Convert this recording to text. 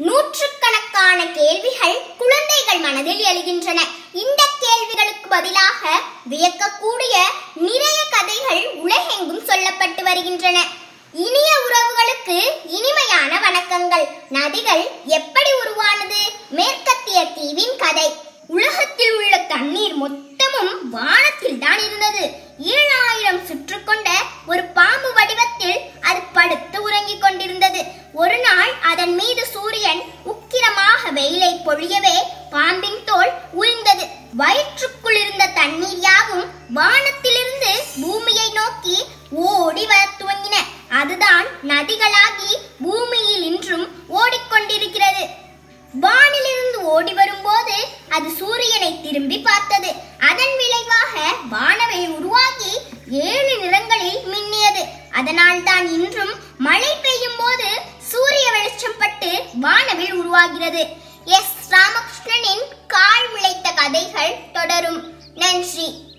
நூற்றுக்கணக்கான கேள்விகள் குழந்தைகள் மனதில் எழுகின்றன இந்த கேள்விகளுக்கு பதிலாக வியக்கக்கூடிய நிறைய கதைகள் உலகெங்கும் சொல்லப்பட்டு வருகின்றன இனிய உறவுகளுக்கு இனிமையான வணக்கங்கள் நதிகள் எப்படி உருவானது மேற்கத்திய தீவின் கதை உலகத்தில் உள்ள தண்ணீர் மொத்தமும் வானத்தில் தான் இருந்தது ஏழாயிரம் சுற்று கொண்ட ஒரு பாம்பு வடிவத்தில் அது படுத்து உறங்கிக் கொண்டிருந்தது ஒரு நாள் அதன் மீது சூரியன் உக்கிரமாக வெயிலை பொழியவே பாம்பின் தோல் உரிந்தது வயிற்றுக்குள் இருந்த தண்ணீர் யாவும் வானத்திலிருந்து பூமியை நோக்கி ஓடி வரத் துவங்கின அதுதான் நதிகளாகி பூமியில் இன்றும் ஓடிக்கொண்டிருக்கிறது வானிலிருந்து ஓடி வரும்போது அது சூரியனை திரும்பி பார்த்தது அதன் விளைவாக வானவில் உருவாகி ஏழு நிறங்களில் மின்னியது அதனால் தான் இன்றும் மழை பெய்யும் போது சூரிய வெளிச்சம் பட்டு வானவில் உருவாகிறது எஸ் ராமகிருஷ்ணனின் கால் முளைத்த கதைகள் தொடரும் நன்றி